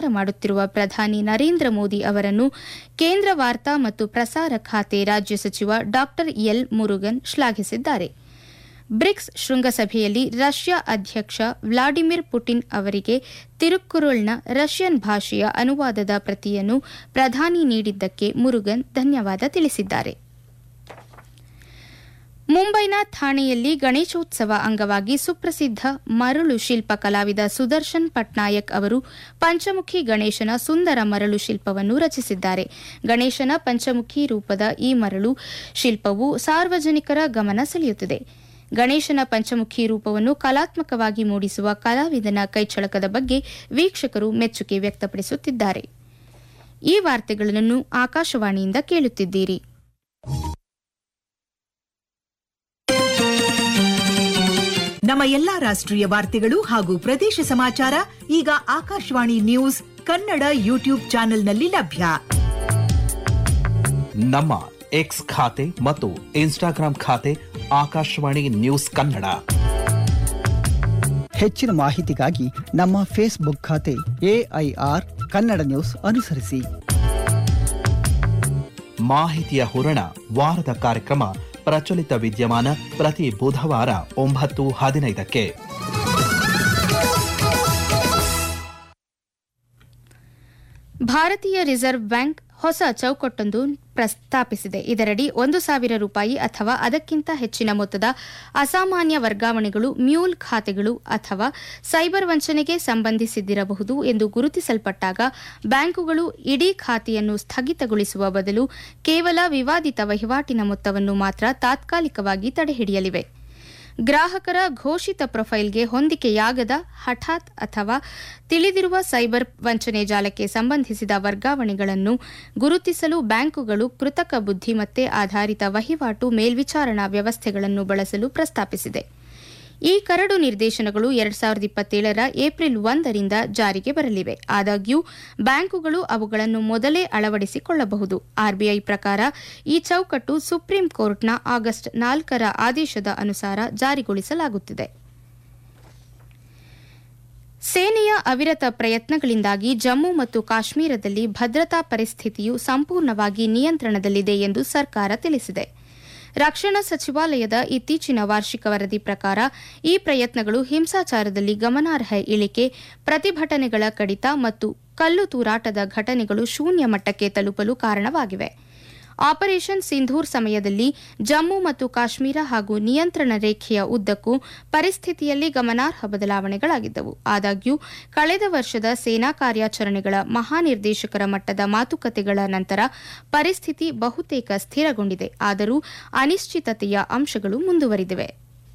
ಮಾಡುತ್ತಿರುವ ಪ್ರಧಾನಿ ನರೇಂದ್ರ ಮೋದಿ ಅವರನ್ನು ಕೇಂದ್ರ ವಾರ್ತಾ ಮತ್ತು ಪ್ರಸಾರ ಖಾತೆ ರಾಜ್ಯ ಸಚಿವ ಡಾ ಎಲ್ ಮುರುಗನ್ ಶ್ಲಾಘಿಸಿದ್ದಾರೆ ಬ್ರಿಕ್ಸ್ ಶೃಂಗಸಭೆಯಲ್ಲಿ ರಷ್ಯಾ ಅಧ್ಯಕ್ಷ ವ್ಲಾಡಿಮಿರ್ ಪುಟಿನ್ ಅವರಿಗೆ ತಿರುಕ್ಕುರುಳ್ನ ರಷ್ಯನ್ ಭಾಷೆಯ ಅನುವಾದದ ಪ್ರತಿಯನ್ನು ಪ್ರಧಾನಿ ನೀಡಿದ್ದಕ್ಕೆ ಮುರುಗನ್ ಧನ್ಯವಾದ ತಿಳಿಸಿದ್ದಾರೆ ಮುಂಬೈನ ಥಾಣೆಯಲ್ಲಿ ಗಣೇಶೋತ್ಸವ ಅಂಗವಾಗಿ ಸುಪ್ರಸಿದ್ಧ ಮರಳು ಶಿಲ್ಪ ಕಲಾವಿದ ಸುದರ್ಶನ್ ಪಟ್ನಾಯಕ್ ಅವರು ಪಂಚಮುಖಿ ಗಣೇಶನ ಸುಂದರ ಮರಳು ಶಿಲ್ಪವನ್ನು ರಚಿಸಿದ್ದಾರೆ ಗಣೇಶನ ಪಂಚಮುಖಿ ರೂಪದ ಈ ಮರಳು ಶಿಲ್ಪವು ಸಾರ್ವಜನಿಕರ ಗಮನ ಸೆಳೆಯುತ್ತಿದೆ ಗಣೇಶನ ಪಂಚಮುಖಿ ರೂಪವನ್ನು ಕಲಾತ್ಮಕವಾಗಿ ಮೂಡಿಸುವ ಕಲಾವಿದನ ಕೈಚಳಕದ ಬಗ್ಗೆ ವೀಕ್ಷಕರು ಮೆಚ್ಚುಗೆ ವ್ಯಕ್ತಪಡಿಸುತ್ತಿದ್ದಾರೆ ಈ ವಾರ್ತೆಗಳನ್ನು ಆಕಾಶವಾಣಿಯಿಂದ ಕೇಳುತ್ತಿದ್ದೀರಿ ನಮ್ಮ ಎಲ್ಲಾ ರಾಷ್ಟ್ರೀಯ ವಾರ್ತೆಗಳು ಹಾಗೂ ಪ್ರದೇಶ ಸಮಾಚಾರ ಈಗ ಆಕಾಶವಾಣಿ ನ್ಯೂಸ್ ಕನ್ನಡ ಯೂಟ್ಯೂಬ್ ಚಾನೆಲ್ನಲ್ಲಿ ಲಭ್ಯ ನಮ್ಮ ಎಕ್ಸ್ ಖಾತೆ ಮತ್ತು ಇನ್ಸ್ಟಾಗ್ರಾಂ ಖಾತೆ ಆಕಾಶವಾಣಿ ನ್ಯೂಸ್ ಕನ್ನಡ ಹೆಚ್ಚಿನ ಮಾಹಿತಿಗಾಗಿ ನಮ್ಮ ಫೇಸ್ಬುಕ್ ಖಾತೆ ಎಐಆರ್ ಕನ್ನಡ ನ್ಯೂಸ್ ಅನುಸರಿಸಿ ಮಾಹಿತಿಯ ಹೂರಣ ವಾರದ ಕಾರ್ಯಕ್ರಮ ಪ್ರಚಲಿತ ವಿದ್ಯಮಾನ ಪ್ರತಿ ಬುಧವಾರ ಒಂಬತ್ತು ಹದಿನೈದಕ್ಕೆ ಭಾರತೀಯ ರಿಸರ್ವ್ ಬ್ಯಾಂಕ್ ಹೊಸ ಚೌಕಟ್ಟೊಂದು ಪ್ರಸ್ತಾಪಿಸಿದೆ ಇದರಡಿ ಒಂದು ಸಾವಿರ ರೂಪಾಯಿ ಅಥವಾ ಅದಕ್ಕಿಂತ ಹೆಚ್ಚಿನ ಮೊತ್ತದ ಅಸಾಮಾನ್ಯ ವರ್ಗಾವಣೆಗಳು ಮ್ಯೂಲ್ ಖಾತೆಗಳು ಅಥವಾ ಸೈಬರ್ ವಂಚನೆಗೆ ಸಂಬಂಧಿಸಿದ್ದಿರಬಹುದು ಎಂದು ಗುರುತಿಸಲ್ಪಟ್ಟಾಗ ಬ್ಯಾಂಕುಗಳು ಇಡೀ ಖಾತೆಯನ್ನು ಸ್ಥಗಿತಗೊಳಿಸುವ ಬದಲು ಕೇವಲ ವಿವಾದಿತ ವಹಿವಾಟಿನ ಮೊತ್ತವನ್ನು ಮಾತ್ರ ತಾತ್ಕಾಲಿಕವಾಗಿ ತಡೆಹಿಡಿಯಲಿವೆ ಗ್ರಾಹಕರ ಘೋಷಿತ ಪ್ರೊಫೈಲ್ಗೆ ಹೊಂದಿಕೆಯಾಗದ ಹಠಾತ್ ಅಥವಾ ತಿಳಿದಿರುವ ಸೈಬರ್ ವಂಚನೆ ಜಾಲಕ್ಕೆ ಸಂಬಂಧಿಸಿದ ವರ್ಗಾವಣೆಗಳನ್ನು ಗುರುತಿಸಲು ಬ್ಯಾಂಕುಗಳು ಕೃತಕ ಬುದ್ಧಿಮತ್ತೆ ಆಧಾರಿತ ವಹಿವಾಟು ಮೇಲ್ವಿಚಾರಣಾ ವ್ಯವಸ್ಥೆಗಳನ್ನು ಬಳಸಲು ಪ್ರಸ್ತಾಪಿಸಿದೆ ಈ ಕರಡು ನಿರ್ದೇಶನಗಳು ಎರಡ್ ಸಾವಿರದ ಇಪ್ಪತ್ತೇಳರ ಏಪ್ರಿಲ್ ಒಂದರಿಂದ ಜಾರಿಗೆ ಬರಲಿವೆ ಆದಾಗ್ಯೂ ಬ್ಯಾಂಕುಗಳು ಅವುಗಳನ್ನು ಮೊದಲೇ ಅಳವಡಿಸಿಕೊಳ್ಳಬಹುದು ಆರ್ಬಿಐ ಪ್ರಕಾರ ಈ ಚೌಕಟ್ಟು ಸುಪ್ರೀಂ ಕೋರ್ಟ್ನ ಆಗಸ್ಟ್ ನಾಲ್ಕರ ಆದೇಶದ ಅನುಸಾರ ಜಾರಿಗೊಳಿಸಲಾಗುತ್ತಿದೆ ಸೇನೆಯ ಅವಿರತ ಪ್ರಯತ್ನಗಳಿಂದಾಗಿ ಜಮ್ಮು ಮತ್ತು ಕಾಶ್ಮೀರದಲ್ಲಿ ಭದ್ರತಾ ಪರಿಸ್ಥಿತಿಯು ಸಂಪೂರ್ಣವಾಗಿ ನಿಯಂತ್ರಣದಲ್ಲಿದೆ ಎಂದು ಸರ್ಕಾರ ತಿಳಿಸಿದೆ ರಕ್ಷಣಾ ಸಚಿವಾಲಯದ ಇತ್ತೀಚಿನ ವಾರ್ಷಿಕ ವರದಿ ಪ್ರಕಾರ ಈ ಪ್ರಯತ್ನಗಳು ಹಿಂಸಾಚಾರದಲ್ಲಿ ಗಮನಾರ್ಹ ಇಳಿಕೆ ಪ್ರತಿಭಟನೆಗಳ ಕಡಿತ ಮತ್ತು ಕಲ್ಲು ತೂರಾಟದ ಘಟನೆಗಳು ಶೂನ್ಯ ಮಟ್ಟಕ್ಕೆ ತಲುಪಲು ಕಾರಣವಾಗಿವೆ ಆಪರೇಷನ್ ಸಿಂಧೂರ್ ಸಮಯದಲ್ಲಿ ಜಮ್ಮು ಮತ್ತು ಕಾಶ್ಮೀರ ಹಾಗೂ ನಿಯಂತ್ರಣ ರೇಖೆಯ ಉದ್ದಕ್ಕೂ ಪರಿಸ್ಥಿತಿಯಲ್ಲಿ ಗಮನಾರ್ಹ ಬದಲಾವಣೆಗಳಾಗಿದ್ದವು ಆದಾಗ್ಯೂ ಕಳೆದ ವರ್ಷದ ಸೇನಾ ಕಾರ್ಯಾಚರಣೆಗಳ ಮಹಾನಿರ್ದೇಶಕರ ಮಟ್ಟದ ಮಾತುಕತೆಗಳ ನಂತರ ಪರಿಸ್ಥಿತಿ ಬಹುತೇಕ ಸ್ಥಿರಗೊಂಡಿದೆ ಆದರೂ ಅನಿಶ್ಚಿತತೆಯ ಅಂಶಗಳು ಮುಂದುವರಿದಿವೆ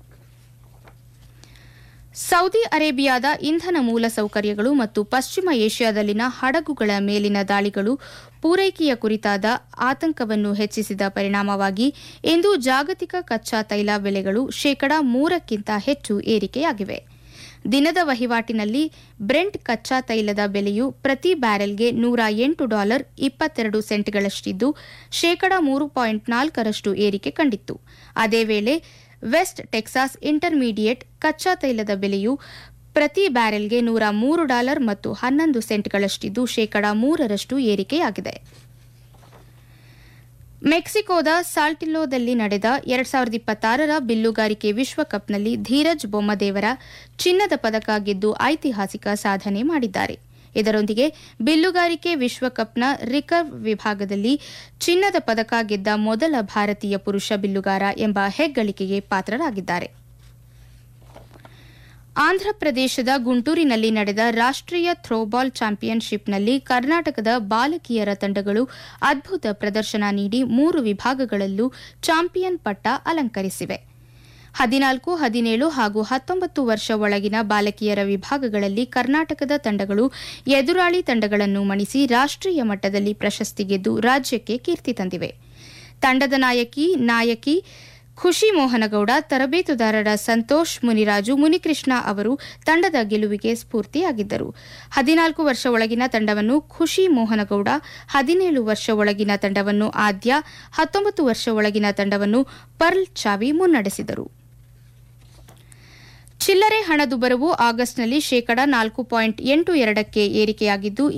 ಸೌದಿ ಅರೇಬಿಯಾದ ಇಂಧನ ಮೂಲಸೌಕರ್ಯಗಳು ಮತ್ತು ಪಶ್ಚಿಮ ಏಷ್ಯಾದಲ್ಲಿನ ಹಡಗುಗಳ ಮೇಲಿನ ದಾಳಿಗಳು ಪೂರೈಕೆಯ ಕುರಿತಾದ ಆತಂಕವನ್ನು ಹೆಚ್ಚಿಸಿದ ಪರಿಣಾಮವಾಗಿ ಇಂದು ಜಾಗತಿಕ ಕಚ್ಚಾ ತೈಲ ಬೆಲೆಗಳು ಶೇಕಡಾ ಮೂರಕ್ಕಿಂತ ಹೆಚ್ಚು ಏರಿಕೆಯಾಗಿವೆ ದಿನದ ವಹಿವಾಟಿನಲ್ಲಿ ಬ್ರೆಂಟ್ ಕಚ್ಚಾ ತೈಲದ ಬೆಲೆಯು ಪ್ರತಿ ಬ್ಯಾರೆಲ್ಗೆ ನೂರ ಎಂಟು ಡಾಲರ್ ಇಪ್ಪತ್ತೆರಡು ಸೆಂಟ್ಗಳಷ್ಟಿದ್ದು ಶೇಕಡಾ ಮೂರು ಪಾಯಿಂಟ್ ನಾಲ್ಕರಷ್ಟು ಏರಿಕೆ ಕಂಡಿತ್ತು ಅದೇ ವೇಳೆ ವೆಸ್ಟ್ ಟೆಕ್ಸಾಸ್ ಇಂಟರ್ಮೀಡಿಯೇಟ್ ಕಚ್ಚಾ ತೈಲದ ಬೆಲೆಯು ಪ್ರತಿ ಬ್ಯಾರೆಲ್ಗೆ ನೂರ ಮೂರು ಡಾಲರ್ ಮತ್ತು ಹನ್ನೊಂದು ಸೆಂಟ್ಗಳಷ್ಟಿದ್ದು ಶೇಕಡಾ ಮೂರರಷ್ಟು ಏರಿಕೆಯಾಗಿದೆ ಮೆಕ್ಸಿಕೋದ ಸಾಲ್ಟಿಲ್ಲೋದಲ್ಲಿ ನಡೆದ ಎರಡ್ ಸಾವಿರದ ಇಪ್ಪತ್ತಾರರ ಬಿಲ್ಲುಗಾರಿಕೆ ವಿಶ್ವಕಪ್ನಲ್ಲಿ ಧೀರಜ್ ಬೊಮ್ಮದೇವರ ಚಿನ್ನದ ಪದಕ ಗೆದ್ದು ಐತಿಹಾಸಿಕ ಸಾಧನೆ ಮಾಡಿದ್ದಾರೆ ಇದರೊಂದಿಗೆ ಬಿಲ್ಲುಗಾರಿಕೆ ವಿಶ್ವಕಪ್ನ ರಿಕರ್ವ್ ವಿಭಾಗದಲ್ಲಿ ಚಿನ್ನದ ಪದಕ ಗೆದ್ದ ಮೊದಲ ಭಾರತೀಯ ಪುರುಷ ಬಿಲ್ಲುಗಾರ ಎಂಬ ಹೆಗ್ಗಳಿಕೆಗೆ ಪಾತ್ರರಾಗಿದ್ದಾರೆ ಆಂಧ್ರಪ್ರದೇಶದ ಗುಂಟೂರಿನಲ್ಲಿ ನಡೆದ ರಾಷ್ಟ್ರೀಯ ಥ್ರೋಬಾಲ್ ಚಾಂಪಿಯನ್ಶಿಪ್ನಲ್ಲಿ ಕರ್ನಾಟಕದ ಬಾಲಕಿಯರ ತಂಡಗಳು ಅದ್ಭುತ ಪ್ರದರ್ಶನ ನೀಡಿ ಮೂರು ವಿಭಾಗಗಳಲ್ಲೂ ಚಾಂಪಿಯನ್ ಪಟ್ಟ ಅಲಂಕರಿಸಿವೆ ಹದಿನಾಲ್ಕು ಹದಿನೇಳು ಹಾಗೂ ಹತ್ತೊಂಬತ್ತು ವರ್ಷ ಒಳಗಿನ ಬಾಲಕಿಯರ ವಿಭಾಗಗಳಲ್ಲಿ ಕರ್ನಾಟಕದ ತಂಡಗಳು ಎದುರಾಳಿ ತಂಡಗಳನ್ನು ಮಣಿಸಿ ರಾಷ್ಟ್ರೀಯ ಮಟ್ಟದಲ್ಲಿ ಪ್ರಶಸ್ತಿ ಗೆದ್ದು ರಾಜ್ಯಕ್ಕೆ ಕೀರ್ತಿ ತಂದಿವೆ ತಂಡದ ನಾಯಕಿ ನಾಯಕಿ ಖುಷಿ ಮೋಹನಗೌಡ ತರಬೇತುದಾರರ ಸಂತೋಷ್ ಮುನಿರಾಜು ಮುನಿಕೃಷ್ಣ ಅವರು ತಂಡದ ಗೆಲುವಿಗೆ ಸ್ಫೂರ್ತಿಯಾಗಿದ್ದರು ಹದಿನಾಲ್ಕು ವರ್ಷ ಒಳಗಿನ ತಂಡವನ್ನು ಖುಷಿ ಮೋಹನಗೌಡ ಹದಿನೇಳು ವರ್ಷ ಒಳಗಿನ ತಂಡವನ್ನು ಆದ್ಯ ಹತ್ತೊಂಬತ್ತು ವರ್ಷ ಒಳಗಿನ ತಂಡವನ್ನು ಪರ್ಲ್ ಚಾವಿ ಮುನ್ನಡೆಸಿದರು ಚಿಲ್ಲರೆ ಹಣದುಬ್ಬರವು ಆಗಸ್ಟ್ನಲ್ಲಿ ಶೇಕಡಾ ನಾಲ್ಕು ಪಾಯಿಂಟ್ ಎಂಟು ಎರಡಕ್ಕೆ ಏರಿಕೆಯಾಗಿದ್ದು